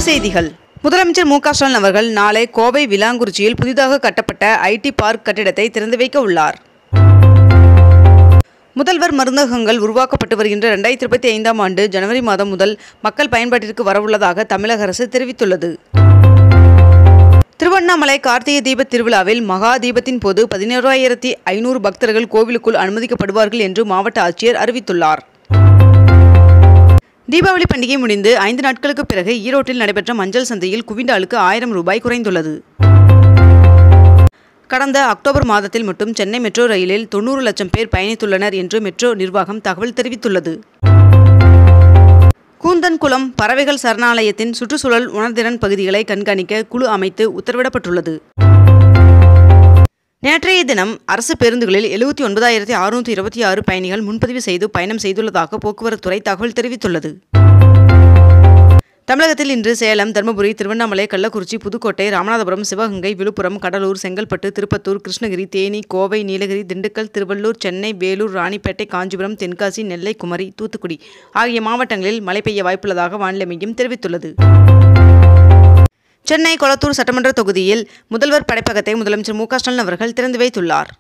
செய்திகள் முதலமைச்சர் மு க ஸ்டாலின் அவர்கள் நாளை கோவை விலாங்குறிச்சியில் புதிதாக கட்டப்பட்ட ஐடி பார்க் கட்டிடத்தை திறந்து வைக்க உள்ளார் முதல்வர் மருந்தகங்கள் உருவாக்கப்பட்டு வருகின்ற ரெண்டாயிரத்தி இருபத்தி ஐந்தாம் ஆண்டு ஜனவரி மாதம் முதல் மக்கள் பயன்பாட்டிற்கு வரவுள்ளதாக தமிழக அரசு தெரிவித்துள்ளது திருவண்ணாமலை கார்த்திகை தீப திருவிழாவில் மகா தீபத்தின் போது பதினோராயிரத்தி ஐநூறு பக்தர்கள் கோவிலுக்குள் அனுமதிக்கப்படுவார்கள் என்று மாவட்ட ஆட்சியர் அறிவித்துள்ளார் தீபாவளி பண்டிகை முடிந்து ஐந்து நாட்களுக்கு பிறகு ஈரோட்டில் நடைபெற்ற மஞ்சள் சந்தையில் குவிண்டாலுக்கு ஆயிரம் ரூபாய் குறைந்துள்ளது கடந்த அக்டோபர் மாதத்தில் மட்டும் சென்னை மெட்ரோ ரயிலில் தொண்ணூறு லட்சம் பேர் பயணித்துள்ளனர் என்று மெட்ரோ நிர்வாகம் தகவல் தெரிவித்துள்ளது கூந்தன்குளம் பறவைகள் சரணாலயத்தின் சுற்றுச்சூழல் உணர்திறன் பகுதிகளை கண்காணிக்க குழு அமைத்து உத்தரவிடப்பட்டுள்ளது நேற்றைய தினம் அரசு பேருந்துகளில் எழுபத்தி ஒன்பதாயிரத்தி அறுநூற்றி இருபத்தி ஆறு பயணிகள் முன்பதிவு செய்து பயணம் செய்துள்ளதாக போக்குவரத்துறை தகவல் தெரிவித்துள்ளது தமிழகத்தில் இன்று சேலம் தருமபுரி திருவண்ணாமலை கள்ளக்குறிச்சி புதுக்கோட்டை ராமநாதபுரம் சிவகங்கை விழுப்புரம் கடலூர் செங்கல்பட்டு திருப்பத்தூர் கிருஷ்ணகிரி தேனி கோவை நீலகிரி திண்டுக்கல் திருவள்ளூர் சென்னை வேலூர் ராணிப்பேட்டை காஞ்சிபுரம் தென்காசி நெல்லை குமரி தூத்துக்குடி ஆகிய மாவட்டங்களில் மழை பெய்ய வாய்ப்புள்ளதாக வானிலை மையம் தெரிவித்துள்ளது சென்னை கொளத்தூர் சட்டமன்ற தொகுதியில் முதல்வர் படைப்பகத்தை முதலமைச்சர் மு க ஸ்டாலின் அவர்கள் திறந்து வைத்துள்ளார்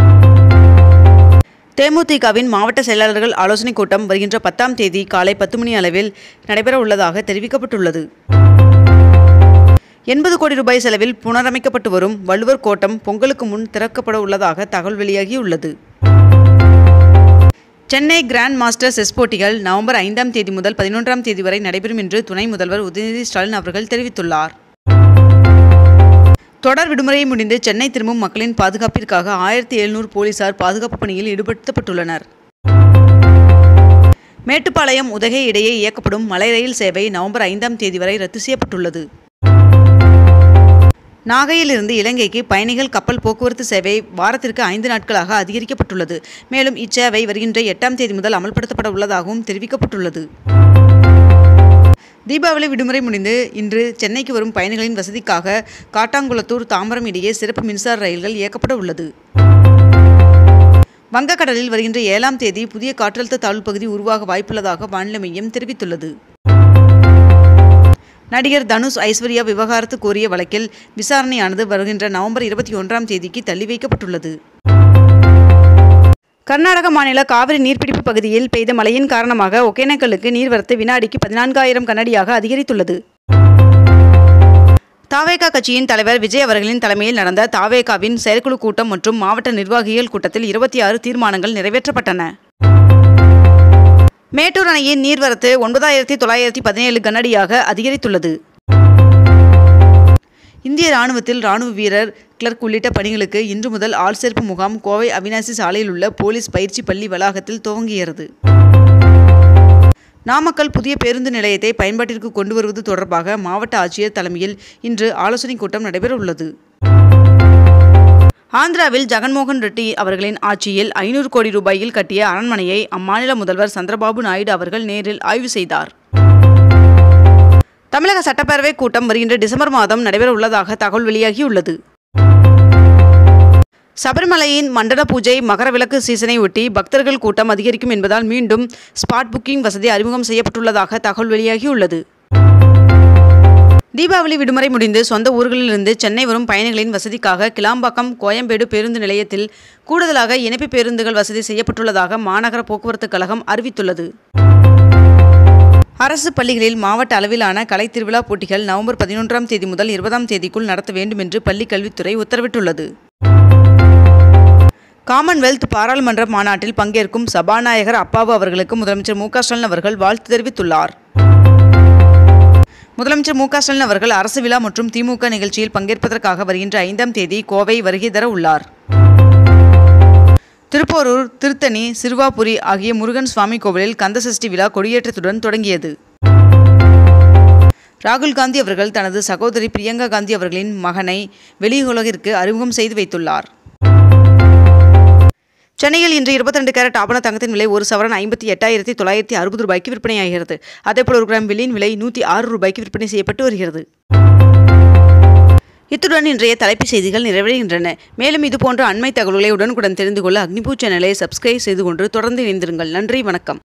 தேமுதிகவின் மாவட்ட செயலாளர்கள் ஆலோசனைக் கூட்டம் வருகின்ற பத்தாம் தேதி காலை பத்து மணி அளவில் நடைபெற உள்ளதாக தெரிவிக்கப்பட்டுள்ளது எண்பது கோடி ரூபாய் செலவில் புனரமைக்கப்பட்டு வரும் வள்ளுவர் கோட்டம் பொங்கலுக்கு முன் திறக்கப்பட உள்ளதாக தகவல் வெளியாகியுள்ளது சென்னை கிராண்ட் மாஸ்டர் செஸ் போட்டிகள் நவம்பர் ஐந்தாம் தேதி முதல் பதினொன்றாம் தேதி வரை நடைபெறும் என்று துணை முதல்வர் உதயநிதி ஸ்டாலின் அவர்கள் தெரிவித்துள்ளார் தொடர் விடுமுறையை முடிந்து சென்னை திரும்பும் மக்களின் பாதுகாப்பிற்காக ஆயிரத்தி எழுநூறு போலீசார் பாதுகாப்பு பணியில் ஈடுபடுத்தப்பட்டுள்ளனர் மேட்டுப்பாளையம் உதகை இடையே இயக்கப்படும் மலை ரயில் சேவை நவம்பர் ஐந்தாம் தேதி வரை ரத்து செய்யப்பட்டுள்ளது நாகையிலிருந்து இலங்கைக்கு பயணிகள் கப்பல் போக்குவரத்து சேவை வாரத்திற்கு ஐந்து நாட்களாக அதிகரிக்கப்பட்டுள்ளது மேலும் இச்சேவை வருகின்ற எட்டாம் தேதி முதல் அமல்படுத்தப்பட உள்ளதாகவும் தெரிவிக்கப்பட்டுள்ளது தீபாவளி விடுமுறை முடிந்து இன்று சென்னைக்கு வரும் பயணிகளின் வசதிக்காக காட்டாங்குளத்தூர் தாம்பரம் இடையே சிறப்பு மின்சார ரயில்கள் இயக்கப்பட உள்ளது வங்கக்கடலில் வருகின்ற ஏழாம் தேதி புதிய காற்றழுத்த தாழ்வு பகுதி உருவாக வாய்ப்புள்ளதாக வானிலை மையம் தெரிவித்துள்ளது நடிகர் தனுஷ் ஐஸ்வர்யா விவகாரத்து கோரிய வழக்கில் விசாரணையானது வருகின்ற நவம்பர் இருபத்தி ஒன்றாம் தேதிக்கு தள்ளி வைக்கப்பட்டுள்ளது கர்நாடக மாநில காவிரி நீர்பிடிப்பு பகுதியில் பெய்த மழையின் காரணமாக ஒகேனக்கலுக்கு நீர்வரத்து வினாடிக்கு பதினான்காயிரம் கனடியாக அதிகரித்துள்ளது தாவேகா கட்சியின் தலைவர் விஜய் அவர்களின் தலைமையில் நடந்த தாவேகாவின் செயற்குழு கூட்டம் மற்றும் மாவட்ட நிர்வாகிகள் கூட்டத்தில் இருபத்தி ஆறு தீர்மானங்கள் நிறைவேற்றப்பட்டன மேட்டூர் அணையின் நீர்வரத்து ஒன்பதாயிரத்தி தொள்ளாயிரத்தி பதினேழு கனடியாக அதிகரித்துள்ளது இந்திய ராணுவத்தில் ராணுவ வீரர் கிளர்க் உள்ளிட்ட பணிகளுக்கு இன்று முதல் ஆள் சேர்ப்பு முகாம் கோவை அவினாசி சாலையில் உள்ள போலீஸ் பயிற்சி பள்ளி வளாகத்தில் துவங்குகிறது நாமக்கல் புதிய பேருந்து நிலையத்தை பயன்பாட்டிற்கு கொண்டு வருவது தொடர்பாக மாவட்ட ஆட்சியர் தலைமையில் இன்று ஆலோசனைக் கூட்டம் நடைபெற உள்ளது ஆந்திராவில் ஜெகன்மோகன் ரெட்டி அவர்களின் ஆட்சியில் ஐநூறு கோடி ரூபாயில் கட்டிய அரண்மனையை அம்மாநில முதல்வர் சந்திரபாபு நாயுடு அவர்கள் நேரில் ஆய்வு செய்தார் தமிழக சட்டப்பேரவை கூட்டம் வருகின்ற டிசம்பர் மாதம் நடைபெற உள்ளதாக தகவல் வெளியாகியுள்ளது சபரிமலையின் மண்டல பூஜை மகர விளக்கு சீசனை ஒட்டி பக்தர்கள் கூட்டம் அதிகரிக்கும் என்பதால் மீண்டும் ஸ்பாட் புக்கிங் வசதி அறிமுகம் செய்யப்பட்டுள்ளதாக தகவல் வெளியாகியுள்ளது தீபாவளி விடுமுறை முடிந்து சொந்த ஊர்களிலிருந்து சென்னை வரும் பயணிகளின் வசதிக்காக கிளாம்பாக்கம் கோயம்பேடு பேருந்து நிலையத்தில் கூடுதலாக இணைப்பு பேருந்துகள் வசதி செய்யப்பட்டுள்ளதாக மாநகர போக்குவரத்து கழகம் அறிவித்துள்ளது அரசு பள்ளிகளில் மாவட்ட அளவிலான கலை திருவிழா போட்டிகள் நவம்பர் பதினொன்றாம் தேதி முதல் இருபதாம் தேதிக்குள் நடத்த வேண்டும் என்று பள்ளிக் கல்வித்துறை உத்தரவிட்டுள்ளது காமன்வெல்த் பாராளுமன்ற மாநாட்டில் பங்கேற்கும் சபாநாயகர் அப்பாவு அவர்களுக்கு முதலமைச்சர் மு க ஸ்டாலின் அவர்கள் வாழ்த்து தெரிவித்துள்ளார் முதலமைச்சர் மு க ஸ்டாலின் அவர்கள் அரசு விழா மற்றும் திமுக நிகழ்ச்சியில் பங்கேற்பதற்காக வருகின்ற ஐந்தாம் தேதி கோவை வருகை தர உள்ளார் திருப்போரூர் திருத்தணி சிறுவாபுரி ஆகிய முருகன் சுவாமி கோவிலில் கந்தசஷ்டி விழா கொடியேற்றத்துடன் தொடங்கியது ராகுல் காந்தி அவர்கள் தனது சகோதரி பிரியங்கா காந்தி அவர்களின் மகனை வெளியுலகிற்கு அறிமுகம் செய்து வைத்துள்ளார் சென்னையில் இன்று இருபத்தி ரெண்டு கேரட் ஆபண தங்கத்தின் விலை ஒரு சவரன் ஐம்பத்தி எட்டாயிரத்தி தொள்ளாயிரத்தி அறுபது ரூபாய்க்கு விற்பனையாகிறது அதேபோல் ஒரு கிராம் வெள்ளியின் விலை நூற்றி ஆறு ரூபாய்க்கு விற்பனை செய்யப்பட்டு வருகிறது இத்துடன் இன்றைய தலைப்புச் செய்திகள் நிறைவடைகின்றன மேலும் இதுபோன்ற அண்மை தகவல்களை உடனுக்குடன் தெரிந்து கொள்ள அக்னிபூ சேனலை சப்ஸ்கிரைப் செய்து கொண்டு தொடர்ந்து இணைந்திருங்கள் நன்றி வணக்கம்